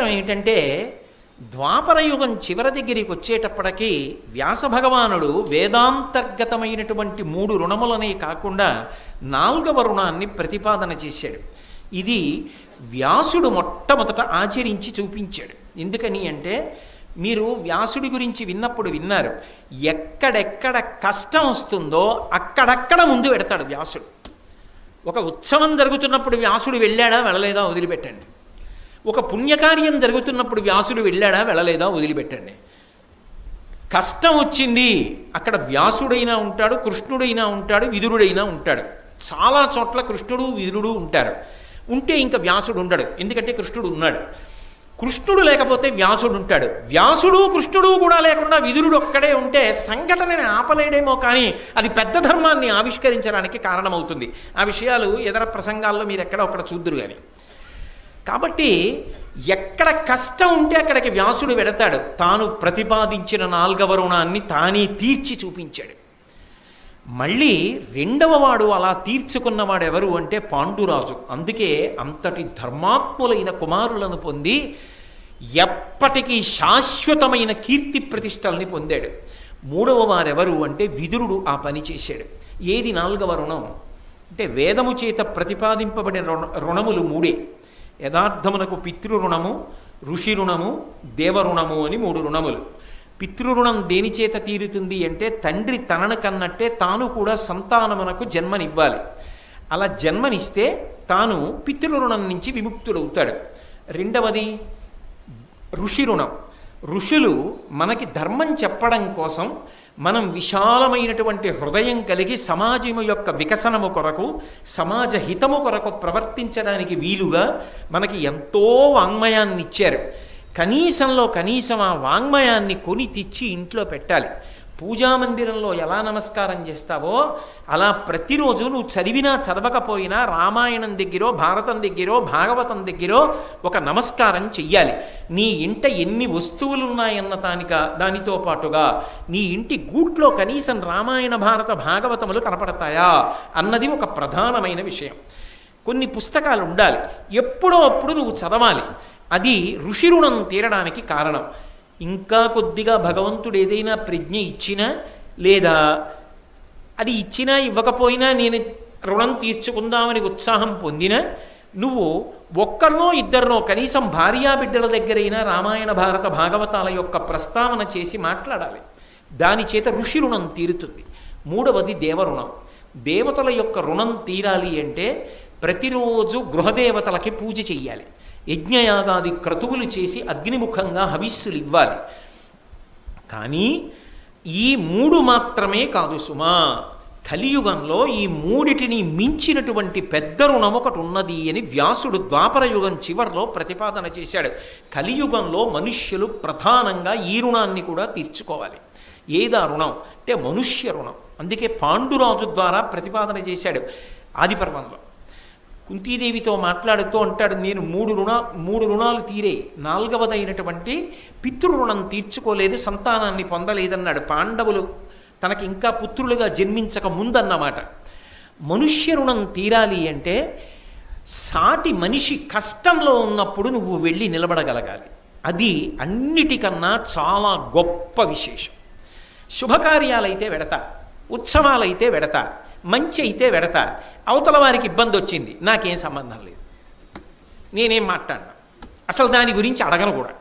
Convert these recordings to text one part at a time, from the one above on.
ఏంటంటే ద్వాపరయుగం చివరి దగ్గరికి వచ్చేటప్పటికి వ్యాస భగవానుడు వేదాంతర్గతమైనటువంటి మూడు రుణములనే కాకుండా నాలుగవ రుణాన్ని ప్రతిపాదన చేశాడు ఇది వ్యాసుడు మొట్టమొదట ఆచరించి చూపించాడు ఎందుకని అంటే మీరు వ్యాసుడి గురించి విన్నప్పుడు విన్నారు ఎక్కడెక్కడ కష్టం వస్తుందో అక్కడక్కడ ముందు పెడతాడు వ్యాసుడు ఒక ఉత్సవం జరుగుతున్నప్పుడు వ్యాసుడు వెళ్ళాడా వెళ్ళలేదా వదిలిపెట్టండి ఒక పుణ్యకార్యం జరుగుతున్నప్పుడు వ్యాసుడు వెళ్ళాడా వెళ్ళలేదా వదిలిపెట్టండి కష్టం వచ్చింది అక్కడ వ్యాసుడైనా ఉంటాడు కృష్ణుడైనా ఉంటాడు విదురుడైనా ఉంటాడు చాలా చోట్ల కృష్ణుడు విదురుడు ఉంటారు ఉంటే ఇంకా వ్యాసుడు ఉండడు ఎందుకంటే కృష్ణుడు ఉన్నాడు కృష్ణుడు లేకపోతే వ్యాసుడు ఉంటాడు వ్యాసుడు కృష్ణుడు కూడా లేకుండా విదురుడు ఒక్కడే ఉంటే సంఘటనని ఆపలేడేమో కానీ అది పెద్ద ధర్మాన్ని ఆవిష్కరించడానికి కారణమవుతుంది ఆ విషయాలు ఇతర ప్రసంగాల్లో మీరు ఎక్కడ ఒక్కడ చూద్దురు కానీ కాబట్టి ఎక్కడ కష్టం ఉంటే అక్కడికి వ్యాసుడు వెడతాడు తాను ప్రతిపాదించిన నాల్గవ రుణాన్ని తానే తీర్చి చూపించాడు మళ్ళీ రెండవ వాడు అలా తీర్చుకున్నవాడు ఎవరు అంటే పాండురాజు అందుకే అంతటి ధర్మాత్ములైన కుమారులను పొంది ఎప్పటికీ శాశ్వతమైన కీర్తి ప్రతిష్టల్ని పొందాడు మూడవ వారెవరు అంటే విదురుడు ఆ పని చేశాడు ఏది నాలుగవ రుణం అంటే వేదము చేత ప్రతిపాదింపబడిన రుణ రుణములు మూడే యథార్థమునకు పితృ రుణము ఋషి రుణము దేవరుణము అని మూడు రుణములు పితృరుణం దేని చేత తీరుతుంది అంటే తండ్రి తనను కన్నట్టే తాను కూడా సంతానమునకు జన్మనివ్వాలి అలా జన్మనిస్తే తాను పితృరుణం నుంచి విముక్తుడవుతాడు రెండవది ఋషి రుణం ఋషులు మనకి ధర్మం చెప్పడం కోసం మనం విశాలమైనటువంటి హృదయం కలిగి సమాజము యొక్క వికసనము కొరకు సమాజ హితము కొరకు ప్రవర్తించడానికి వీలుగా మనకి ఎంతో వాంగ్మయాన్ని ఇచ్చారు కనీసంలో కనీసం ఆ వాంగ్మయాన్ని కొని తెచ్చి ఇంట్లో పెట్టాలి పూజామందిరంలో ఎలా నమస్కారం చేస్తావో అలా ప్రతిరోజు నువ్వు చదివినా చదవకపోయినా రామాయణం దగ్గరో భారతం దగ్గరో భాగవతం దగ్గరో ఒక నమస్కారం చెయ్యాలి నీ ఇంట ఎన్ని వస్తువులు ఉన్నాయన్న దానిక దానితో పాటుగా నీ ఇంటి గూట్లో కనీసం రామాయణ భారత భాగవతములు కనపడతాయా అన్నది ఒక ప్రధానమైన విషయం కొన్ని పుస్తకాలు ఉండాలి ఎప్పుడో అప్పుడు నువ్వు చదవాలి అది ఋషి రుణం తీరడానికి కారణం ఇంకా కొద్దిగా భగవంతుడు ఏదైనా ప్రజ్ఞ ఇచ్చినా లేదా అది ఇచ్చినా ఇవ్వకపోయినా నేను రుణం తీర్చుకుందామని ఉత్సాహం పొందినా నువ్వు ఒక్కరినో ఇద్దరినో కనీసం భార్యాబిడ్డల దగ్గరైనా రామాయణ భారత భాగవతాల యొక్క ప్రస్తావన చేసి మాట్లాడాలి దాని చేత ఋషి రుణం తీరుతుంది మూడవది దేవరుణం దేవతల యొక్క రుణం తీరాలి అంటే ప్రతిరోజు గృహదేవతలకి పూజ చెయ్యాలి యజ్ఞయాగాది క్రతువులు చేసి అగ్నిముఖంగా హవిస్సులు ఇవ్వాలి కానీ ఈ మూడు మాత్రమే కాదు సుమా కలియుగంలో ఈ మూడిటిని మించినటువంటి పెద్ద రుణం ఒకటి ఉన్నది అని వ్యాసుడు ద్వాపర యుగం చివరిలో ప్రతిపాదన చేశాడు కలియుగంలో మనుష్యులు ప్రధానంగా ఈ రుణాన్ని కూడా తీర్చుకోవాలి ఏదా రుణం అంటే మనుష్య రుణం అందుకే పాండురాజు ద్వారా ప్రతిపాదన చేశాడు ఆదిపర్వంలో కుంతీదేవితో మాట్లాడుతూ అంటాడు నేను మూడు రుణ మూడు రుణాలు తీరే నాలుగవదైనటువంటి పితృరుణం తీర్చుకోలేదు సంతానాన్ని పొందలేదన్నాడు పాండవులు తనకి ఇంకా పుత్రులుగా జన్మించక ముందన్నమాట మనుష్య రుణం తీరాలి అంటే సాటి మనిషి కష్టంలో ఉన్నప్పుడు నువ్వు వెళ్ళి నిలబడగలగాలి అది అన్నిటికన్నా చాలా గొప్ప విశేషం శుభకార్యాలైతే వెడతా ఉత్సవాలైతే వెడతా మంచి అయితే వెడతా అవతల వారికి ఇబ్బంది వచ్చింది నాకేం సంబంధం లేదు నేనేం మాట్లాడినా అసలు దాని గురించి అడగను కూడా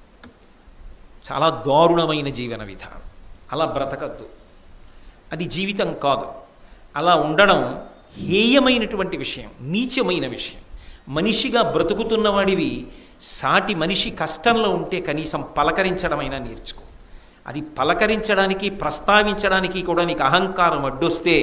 చాలా దారుణమైన జీవన విధానం అలా బ్రతకద్దు అది జీవితం కాదు అలా ఉండడం హేయమైనటువంటి విషయం నీచమైన విషయం మనిషిగా బ్రతుకుతున్నవాడివి సాటి మనిషి కష్టంలో ఉంటే కనీసం పలకరించడమైనా నేర్చుకో అది పలకరించడానికి ప్రస్తావించడానికి కూడా నీకు అహంకారం అడ్డొస్తే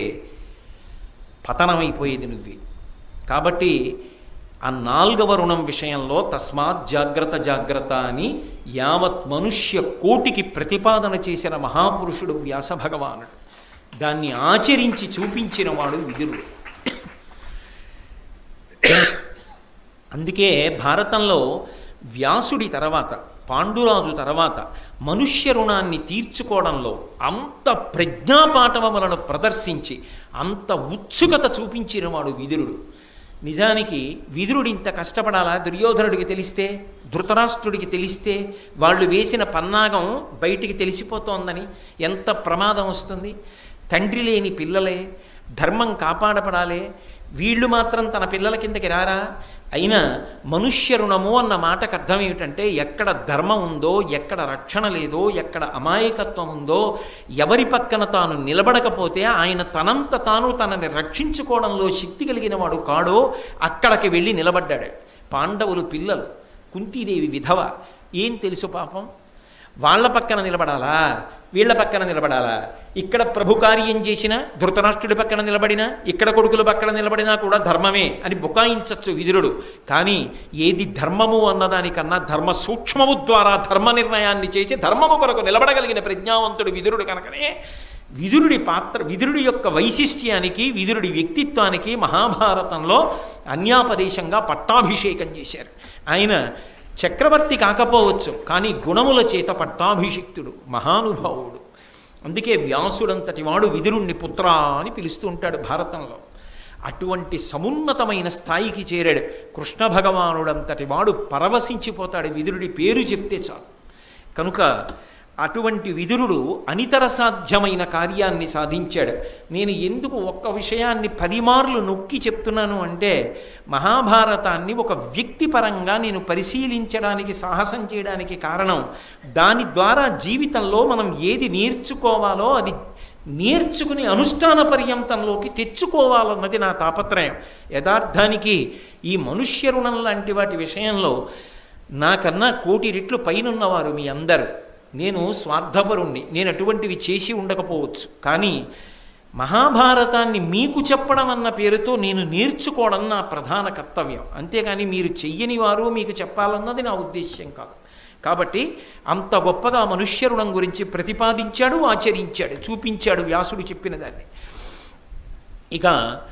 పతనమైపోయేది నువ్వే కాబట్టి ఆ నాల్గవ రుణం విషయంలో తస్మాత్ జాగ్రత్త జాగ్రత్త అని యావత్ మనుష్య కోటికి ప్రతిపాదన చేసిన మహాపురుషుడు వ్యాస భగవానుడు దాన్ని ఆచరించి చూపించిన వాడు విదురుడు అందుకే భారతంలో వ్యాసుడి తర్వాత పాండురాజు తర్వాత మనుష్య రుణాన్ని తీర్చుకోవడంలో అంత ప్రజ్ఞాపాఠవములను ప్రదర్శించి అంత ఉత్సుకత చూపించినవాడు విదురుడు నిజానికి విదురుడు ఇంత కష్టపడాలా దుర్యోధనుడికి తెలిస్తే ధృతరాష్ట్రుడికి తెలిస్తే వాళ్ళు వేసిన పన్నాగం బయటికి తెలిసిపోతోందని ఎంత ప్రమాదం వస్తుంది తండ్రి లేని పిల్లలే ధర్మం కాపాడపడాలే వీళ్ళు మాత్రం తన పిల్లల కిందకి రారా అయినా మనుష్య రుణము అన్న మాటకు అర్థం ఏమిటంటే ఎక్కడ ధర్మం ఉందో ఎక్కడ రక్షణ లేదో ఎక్కడ అమాయకత్వం ఉందో ఎవరి పక్కన తాను నిలబడకపోతే ఆయన తనంత తాను తనని రక్షించుకోవడంలో శక్తి కలిగిన వాడు కాడో అక్కడికి వెళ్ళి నిలబడ్డాడు పాండవులు పిల్లలు కుంతీదేవి విధవ ఏం తెలుసు పాపం వాళ్ళ పక్కన నిలబడాలా వీళ్ళ పక్కన నిలబడాలా ఇక్కడ ప్రభు కార్యం చేసిన ధృతరాష్ట్రుడి పక్కన నిలబడినా ఇక్కడ కొడుకుల పక్కన నిలబడినా కూడా ధర్మమే అని బుకాయించచ్చు విదురుడు కానీ ఏది ధర్మము అన్నదానికన్నా ధర్మ సూక్ష్మము ద్వారా ధర్మ నిర్ణయాన్ని చేసి ధర్మము కొరకు నిలబడగలిగిన ప్రజ్ఞావంతుడు విదురుడు కనుకనే విదురుడి పాత్ర విదురుడి యొక్క వైశిష్ట్యానికి విదురుడి వ్యక్తిత్వానికి మహాభారతంలో అన్యాపదేశంగా పట్టాభిషేకం చేశారు ఆయన చక్రవర్తి కాకపోవచ్చు కానీ గుణముల చేత పట్టాభిషిక్తుడు మహానుభావుడు అందుకే వ్యాసుడంతటి వాడు విదురుణ్ణి పుత్ర అని పిలుస్తూ ఉంటాడు భారతంలో అటువంటి సమున్నతమైన స్థాయికి చేరాడు కృష్ణ భగవానుడంతటి వాడు పరవశించిపోతాడు విదురుడి పేరు చెప్తే చాలు కనుక అటువంటి విదురుడు అనితర సాధ్యమైన కార్యాన్ని సాధించాడు నేను ఎందుకు ఒక్క విషయాన్ని పదిమార్లు నొక్కి చెప్తున్నాను అంటే మహాభారతాన్ని ఒక వ్యక్తిపరంగా నేను పరిశీలించడానికి సాహసం చేయడానికి కారణం దాని ద్వారా జీవితంలో మనం ఏది నేర్చుకోవాలో అది నేర్చుకుని అనుష్ఠాన పర్యంతంలోకి తెచ్చుకోవాలన్నది నా తాపత్రయం యథార్థానికి ఈ మనుష్య రుణం లాంటి వాటి విషయంలో నాకన్నా కోటి రెట్లు పైనున్నవారు మీ అందరూ నేను స్వార్థపరుణ్ణి నేను అటువంటివి చేసి ఉండకపోవచ్చు కానీ మహాభారతాన్ని మీకు చెప్పడం అన్న పేరుతో నేను నేర్చుకోవడం నా ప్రధాన కర్తవ్యం అంతేకాని మీరు చెయ్యని వారు మీకు చెప్పాలన్నది నా ఉద్దేశ్యం కాదు కాబట్టి అంత గొప్పగా మనుష్య రుణం గురించి ప్రతిపాదించాడు ఆచరించాడు చూపించాడు వ్యాసుడు చెప్పిన దాన్ని ఇక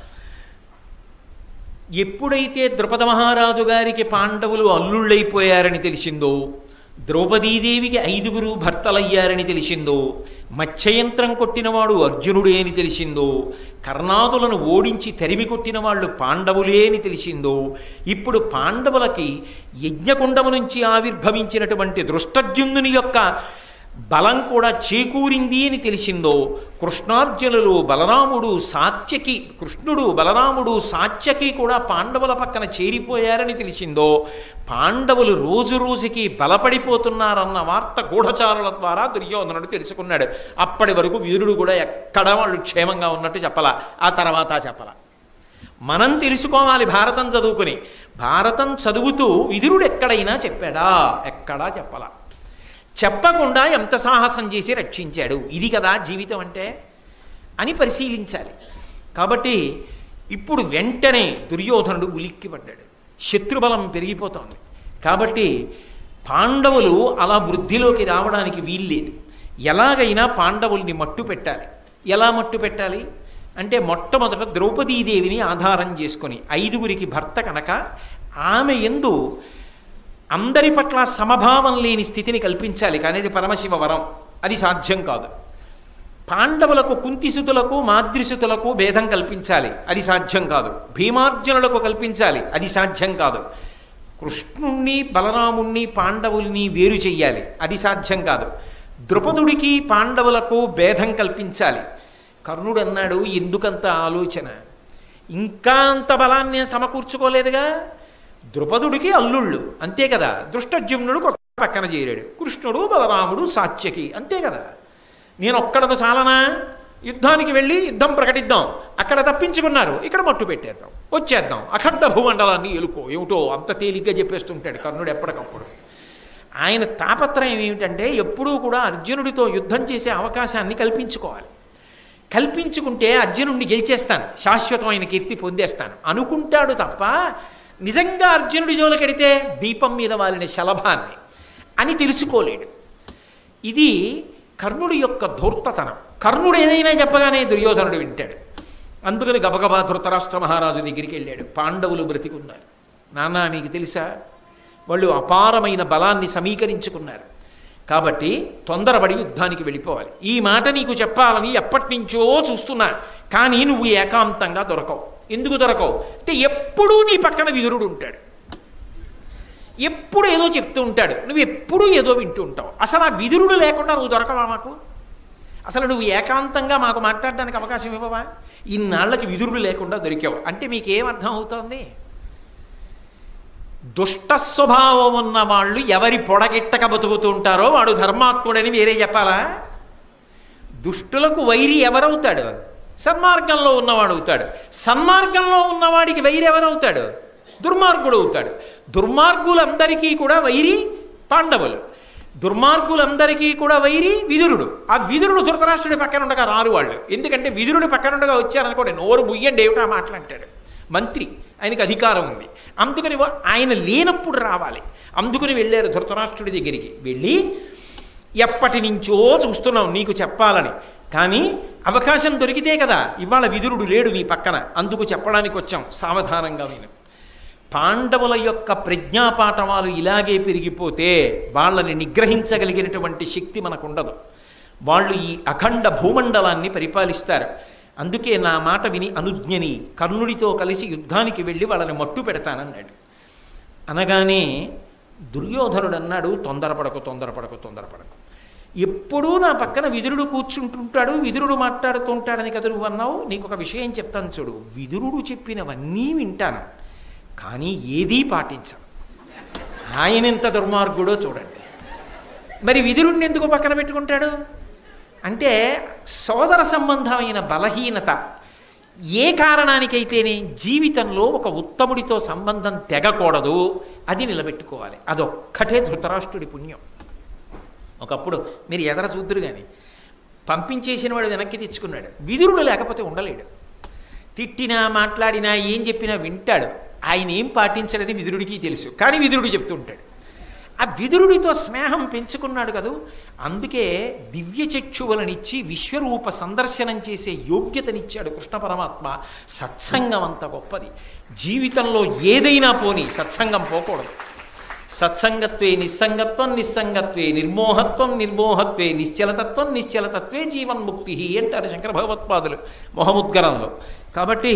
ఎప్పుడైతే ద్రుపద మహారాజు గారికి పాండవులు అల్లుళ్ళైపోయారని తెలిసిందో ద్రౌపదీదేవికి ఐదుగురు భర్తలయ్యారని తెలిసిందో మత్స్యయంత్రం కొట్టినవాడు అర్జునుడే అని తెలిసిందో కర్ణాదులను ఓడించి తరిమి కొట్టిన వాళ్ళు పాండవులే అని తెలిసిందో ఇప్పుడు పాండవులకి యజ్ఞకుండము నుంచి ఆవిర్భవించినటువంటి దృష్టజ్యుమ్నుని యొక్క బలం కూడా చేకూరింది అని తెలిసిందో కృష్ణార్జునులు బలరాముడు సాత్యకి కృష్ణుడు బలరాముడు సాత్యకి కూడా పాండవుల పక్కన చేరిపోయారని తెలిసిందో పాండవులు రోజు రోజుకి బలపడిపోతున్నారన్న వార్త గూఢచారుల ద్వారా దుర్యోధనుడు తెలుసుకున్నాడు అప్పటి వరకు వీరుడు కూడా ఎక్కడ వాళ్ళు క్షేమంగా ఉన్నట్టు చెప్పలా ఆ తర్వాత చెప్పలా మనం తెలుసుకోవాలి భారతం చదువుకుని భారతం చదువుతూ విదురుడు ఎక్కడైనా చెప్పాడా ఎక్కడా చెప్పలా చెప్పకుండా ఎంత సాహసం చేసి రక్షించాడు ఇది కదా జీవితం అంటే అని పరిశీలించాలి కాబట్టి ఇప్పుడు వెంటనే దుర్యోధనుడు ఉలిక్కిపడ్డాడు శత్రుబలం పెరిగిపోతోంది కాబట్టి పాండవులు అలా వృద్ధిలోకి రావడానికి వీల్లేదు ఎలాగైనా పాండవుల్ని మట్టు పెట్టాలి ఎలా మట్టు పెట్టాలి అంటే మొట్టమొదట ద్రౌపదీదేవిని ఆధారం చేసుకొని ఐదుగురికి భర్త కనుక ఆమె ఎందు అందరి పట్ల సమభావం లేని స్థితిని కల్పించాలి కానీ అది పరమశివ వరం అది సాధ్యం కాదు పాండవులకు కుంతిసుతులకు మాద్రిసుతులకు భేదం కల్పించాలి అది సాధ్యం కాదు భీమార్జునులకు కల్పించాలి అది సాధ్యం కాదు కృష్ణుణ్ణి బలరాముణ్ణి పాండవుల్ని వేరు చెయ్యాలి అది సాధ్యం కాదు ద్రుపదుడికి పాండవులకు భేదం కల్పించాలి కర్ణుడు అన్నాడు ఎందుకంత ఆలోచన ఇంకా అంత బలాన్ని సమకూర్చుకోలేదుగా ద్రుపదుడికి అల్లుళ్ళు అంతే కదా దృష్టజ్యుమ్నుడు కొత్త పక్కన చేరాడు కృష్ణుడు బలరాముడు సాత్యకి అంతే కదా నేను ఒక్కడను చాలనా యుద్ధానికి వెళ్ళి యుద్ధం ప్రకటిద్దాం అక్కడ తప్పించుకున్నారు ఇక్కడ మట్టు పెట్టేద్దాం వచ్చేద్దాం అఖండ భూమండలాన్ని ఎలుకో ఏమిటో అంత తేలిగ్గా చెప్పేస్తుంటాడు కర్ణుడు ఎప్పటికప్పుడు ఆయన తాపత్రయం ఏమిటంటే ఎప్పుడూ కూడా అర్జునుడితో యుద్ధం చేసే అవకాశాన్ని కల్పించుకోవాలి కల్పించుకుంటే అర్జునుడిని గెలిచేస్తాను శాశ్వతమైన కీర్తి పొందేస్తాను అనుకుంటాడు తప్ప నిజంగా అర్జునుడి జోలకెడితే దీపం మీద వాలిన శలభాన్ని అని తెలుసుకోలేడు ఇది కర్ణుడి యొక్క ధూర్తతనం కర్ణుడు ఏదైనా చెప్పగానే దుర్యోధనుడు వింటాడు అందుకని గబగబా ధృతరాష్ట్ర మహారాజు దగ్గరికి వెళ్ళాడు పాండవులు బ్రతికున్నారు నాన్న నీకు తెలుసా వాళ్ళు అపారమైన బలాన్ని సమీకరించుకున్నారు కాబట్టి తొందరపడి యుద్ధానికి వెళ్ళిపోవాలి ఈ మాట నీకు చెప్పాలని ఎప్పటి నుంచో చూస్తున్నా కానీ నువ్వు ఏకాంతంగా దొరకవు ఎందుకు దొరకవు అంటే ఎప్పుడూ నీ పక్కన విదురుడు ఉంటాడు ఎప్పుడు ఏదో చెప్తూ ఉంటాడు నువ్వు ఎప్పుడూ ఏదో వింటూ ఉంటావు అసలు ఆ విదురుడు లేకుండా నువ్వు దొరకవా మాకు అసలు నువ్వు ఏకాంతంగా మాకు మాట్లాడడానికి అవకాశం ఇవ్వవా ఇన్నాళ్ళకి విదురుడు లేకుండా దొరికావు అంటే మీకేం అర్థం అవుతోంది దుష్ట స్వభావం ఉన్న వాళ్ళు ఎవరి పొడగిట్టక బతుకుతూ ఉంటారో వాడు ధర్మాత్ముడని వేరే చెప్పాలా దుష్టులకు వైరి ఎవరవుతాడు సన్మార్గంలో ఉన్నవాడు అవుతాడు సన్మార్గంలో ఉన్నవాడికి వైరి ఎవరవుతాడు దుర్మార్గుడు అవుతాడు దుర్మార్గులందరికీ కూడా వైరి పాండవులు దుర్మార్గులందరికీ కూడా వైరి విదురుడు ఆ విదురుడు ధృతరాష్ట్రుడి పక్కన ఉండగా రారు వాళ్ళు ఎందుకంటే విదురుడి పక్కన ఉండగా వచ్చారనుకోండి నోరు ముయ్యండి ఏమిటా మాట్లాంటాడు మంత్రి ఆయనకి అధికారం ఉంది అందుకని వా- ఆయన లేనప్పుడు రావాలి అందుకని వెళ్ళారు ధృతరాష్ట్రుడి దగ్గరికి వెళ్ళి ఎప్పటి నుంచో చూస్తున్నాం నీకు చెప్పాలని కానీ అవకాశం దొరికితే కదా ఇవాళ విదురుడు లేడు నీ పక్కన అందుకు చెప్పడానికి వచ్చాం సావధానంగా విను పాండవుల యొక్క ప్రజ్ఞాపాఠవాలు ఇలాగే పెరిగిపోతే వాళ్ళని నిగ్రహించగలిగినటువంటి శక్తి మనకుండదు వాళ్ళు ఈ అఖండ భూమండలాన్ని పరిపాలిస్తారు అందుకే నా మాట విని అనుజ్ఞని కర్ణుడితో కలిసి యుద్ధానికి వెళ్ళి వాళ్ళని మట్టు పెడతానన్నాడు అనగానే దుర్యోధనుడు అన్నాడు తొందరపడకు తొందరపడకు తొందరపడకు ఎప్పుడూ నా పక్కన విదురుడు కూర్చుంటుంటాడు విదురుడు మాట్లాడుతుంటాడని కదా నువ్వు అన్నావు నీకు ఒక విషయం చెప్తాను చూడు విదురుడు చెప్పినవన్నీ వింటాను కానీ ఏదీ పాటించను ఆయన ఎంత దుర్మార్గుడో చూడండి మరి విదురుడిని ఎందుకు పక్కన పెట్టుకుంటాడు అంటే సోదర సంబంధమైన బలహీనత ఏ కారణానికైతేనే జీవితంలో ఒక ఉత్తముడితో సంబంధం తెగకూడదు అది నిలబెట్టుకోవాలి అదొక్కటే ధృతరాష్ట్రుడి పుణ్యం ఒకప్పుడు మీరు ఎదర చూద్దరు కానీ పంపించేసిన వాడు వెనక్కి తెచ్చుకున్నాడు విదురుడు లేకపోతే ఉండలేడు తిట్టినా మాట్లాడినా ఏం చెప్పినా వింటాడు ఆయన ఏం పాటించడని విదురుడికి తెలుసు కానీ విదురుడు చెప్తుంటాడు ఆ విదురుడితో స్నేహం పెంచుకున్నాడు కదూ అందుకే దివ్య చక్షువులనిచ్చి విశ్వరూప సందర్శనం చేసే యోగ్యతనిచ్చాడు కృష్ణ పరమాత్మ సత్సంగం అంత గొప్పది జీవితంలో ఏదైనా పోని సత్సంగం పోకూడదు సత్సంగత్వే నిస్సంగత్వం నిస్సంగత్వే నిర్మోహత్వం నిర్మోహత్వే నిశ్చలతత్వం నిశ్చలతత్వే జీవన్ముక్తి అంటారు శంకర భగవత్పాదులు మొహముద్గరంలో కాబట్టి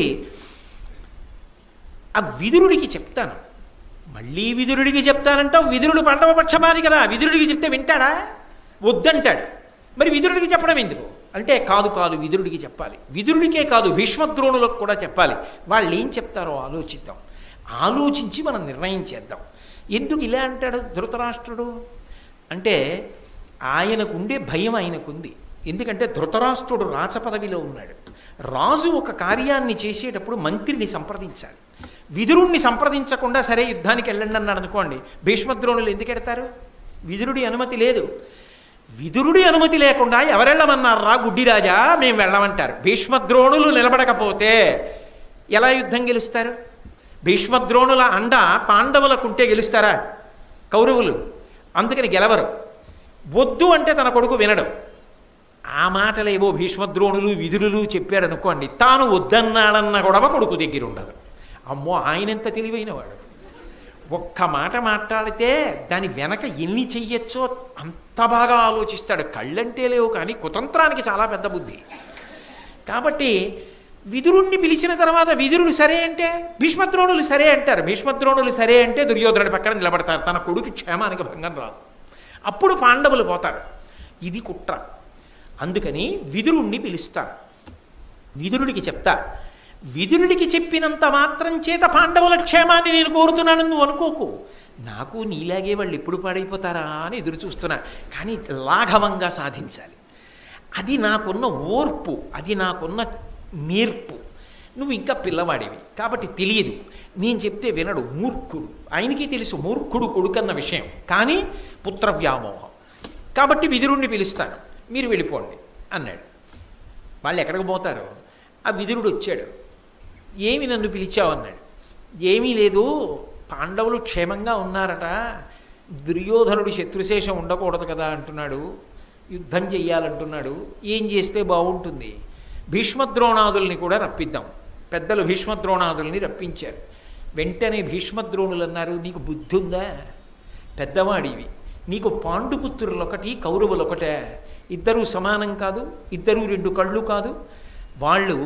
ఆ విదురుడికి చెప్తాను మళ్ళీ విదురుడికి చెప్తానంటావు విదురుడు పండవ పక్షపాతి కదా విదురుడికి చెప్తే వింటాడా వద్దంటాడు మరి విదురుడికి చెప్పడం ఎందుకు అంటే కాదు కాదు విదురుడికి చెప్పాలి విదురుడికే కాదు భీష్మద్రోణులకు కూడా చెప్పాలి వాళ్ళు ఏం చెప్తారో ఆలోచిద్దాం ఆలోచించి మనం నిర్ణయం చేద్దాం ఎందుకు ఇలా అంటాడు ధృతరాష్ట్రుడు అంటే ఆయనకు ఉండే భయం ఆయనకుంది ఎందుకంటే ధృతరాష్ట్రుడు రాచ పదవిలో ఉన్నాడు రాజు ఒక కార్యాన్ని చేసేటప్పుడు మంత్రిని సంప్రదించాలి విదురుణ్ణి సంప్రదించకుండా సరే యుద్ధానికి వెళ్ళండి అన్నాడు అనుకోండి భీష్మద్రోణులు ఎందుకు ఎడతారు విదురుడి అనుమతి లేదు విదురుడి అనుమతి లేకుండా ఎవరెళ్ళమన్నారా గుడ్డిరాజా మేము వెళ్ళమంటారు భీష్మద్రోణులు నిలబడకపోతే ఎలా యుద్ధం గెలుస్తారు భీష్మద్రోణుల అండ పాండవులకుంటే గెలుస్తారా కౌరవులు అందుకని గెలవరు వద్దు అంటే తన కొడుకు వినడు ఆ మాటలేవో భీష్మద్రోణులు విధులు చెప్పాడు అనుకోండి తాను వద్దన్నాడన్న గొడవ కొడుకు దగ్గర ఉండదు అమ్మో ఆయనెంత తెలివైనవాడు ఒక్క మాట మాట్లాడితే దాని వెనక ఎన్ని చెయ్యొచ్చో అంత బాగా ఆలోచిస్తాడు కళ్ళంటే లేవు కానీ కుతంత్రానికి చాలా పెద్ద బుద్ధి కాబట్టి విదురుణ్ణి పిలిచిన తర్వాత విదురుడు సరే అంటే భీష్మద్రోణులు సరే అంటారు భీష్మద్రోణులు సరే అంటే దుర్యోధనుడి పక్కన నిలబడతారు తన కొడుకు క్షేమానికి భంగం రాదు అప్పుడు పాండవులు పోతారు ఇది కుట్ర అందుకని విదురుణ్ణి పిలుస్తారు విదురుడికి చెప్తా విదురుడికి చెప్పినంత మాత్రం చేత పాండవుల క్షేమాన్ని నేను కోరుతున్నాను నువ్వు అనుకోకు నాకు నీలాగే వాళ్ళు ఎప్పుడు పాడైపోతారా అని ఎదురు చూస్తున్నా కానీ లాఘవంగా సాధించాలి అది నాకున్న ఓర్పు అది నాకున్న నేర్పు నువ్వు ఇంకా పిల్లవాడివి కాబట్టి తెలియదు నేను చెప్తే వినడు మూర్ఖుడు ఆయనకి తెలుసు మూర్ఖుడు కొడుకన్న విషయం కానీ పుత్ర వ్యామోహం కాబట్టి విదురుణ్ణి పిలుస్తాను మీరు వెళ్ళిపోండి అన్నాడు వాళ్ళు ఎక్కడికి పోతారు ఆ విదురుడు వచ్చాడు ఏమి నన్ను పిలిచావు అన్నాడు ఏమీ లేదు పాండవులు క్షేమంగా ఉన్నారట దుర్యోధనుడు శత్రుశేషం ఉండకూడదు కదా అంటున్నాడు యుద్ధం చెయ్యాలంటున్నాడు ఏం చేస్తే బాగుంటుంది భీష్మద్రోణాదుల్ని కూడా రప్పిద్దాం పెద్దలు భీష్మద్రోణాదుల్ని రప్పించారు వెంటనే భీష్మద్రోణులు అన్నారు నీకు బుద్ధి ఉందా పెద్దవాడివి నీకు పాండుపుత్రులు ఒకటి కౌరవులు ఒకటే ఇద్దరూ సమానం కాదు ఇద్దరూ రెండు కళ్ళు కాదు వాళ్ళు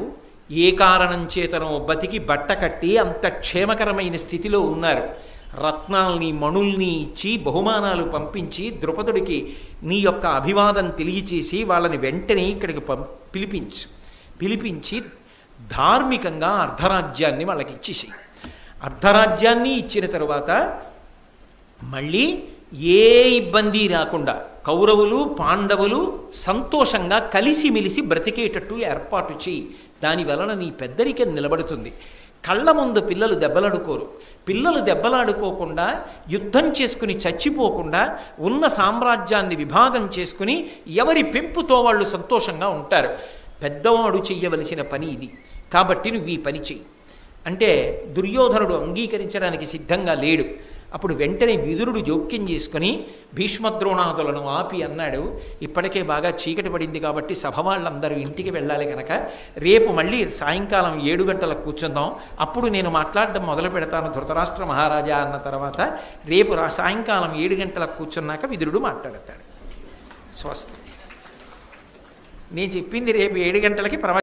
ఏ కారణం చేతనో బతికి బట్ట కట్టి అంత క్షేమకరమైన స్థితిలో ఉన్నారు రత్నాల్ని మణుల్ని ఇచ్చి బహుమానాలు పంపించి ద్రుపదుడికి నీ యొక్క అభివాదం తెలియచేసి వాళ్ళని వెంటనే ఇక్కడికి పం పిలిపించు పిలిపించి ధార్మికంగా అర్ధరాజ్యాన్ని వాళ్ళకి ఇచ్చేసి అర్ధరాజ్యాన్ని ఇచ్చిన తరువాత మళ్ళీ ఏ ఇబ్బంది రాకుండా కౌరవులు పాండవులు సంతోషంగా కలిసిమెలిసి బ్రతికేటట్టు ఏర్పాటు చేయి దాని వలన నీ పెద్దరికం నిలబడుతుంది కళ్ళ ముందు పిల్లలు దెబ్బలాడుకోరు పిల్లలు దెబ్బలాడుకోకుండా యుద్ధం చేసుకుని చచ్చిపోకుండా ఉన్న సామ్రాజ్యాన్ని విభాగం చేసుకుని ఎవరి పెంపుతో వాళ్ళు సంతోషంగా ఉంటారు పెద్దవాడు చెయ్యవలసిన పని ఇది కాబట్టి నువ్వు ఈ పని చెయ్యి అంటే దుర్యోధనుడు అంగీకరించడానికి సిద్ధంగా లేడు అప్పుడు వెంటనే విదురుడు జోక్యం చేసుకుని భీష్మద్రోణాదులను ఆపి అన్నాడు ఇప్పటికే బాగా చీకటి పడింది కాబట్టి సభ వాళ్ళందరూ ఇంటికి వెళ్ళాలి కనుక రేపు మళ్ళీ సాయంకాలం ఏడు గంటలకు కూర్చుందాం అప్పుడు నేను మాట్లాడడం మొదలు పెడతాను ధృతరాష్ట్ర మహారాజా అన్న తర్వాత రేపు రా సాయంకాలం ఏడు గంటలకు కూర్చున్నాక విదురుడు మాట్లాడతాడు స్వస్తి నేను చెప్పింది రేపు ఏడు గంటలకి ప్రవ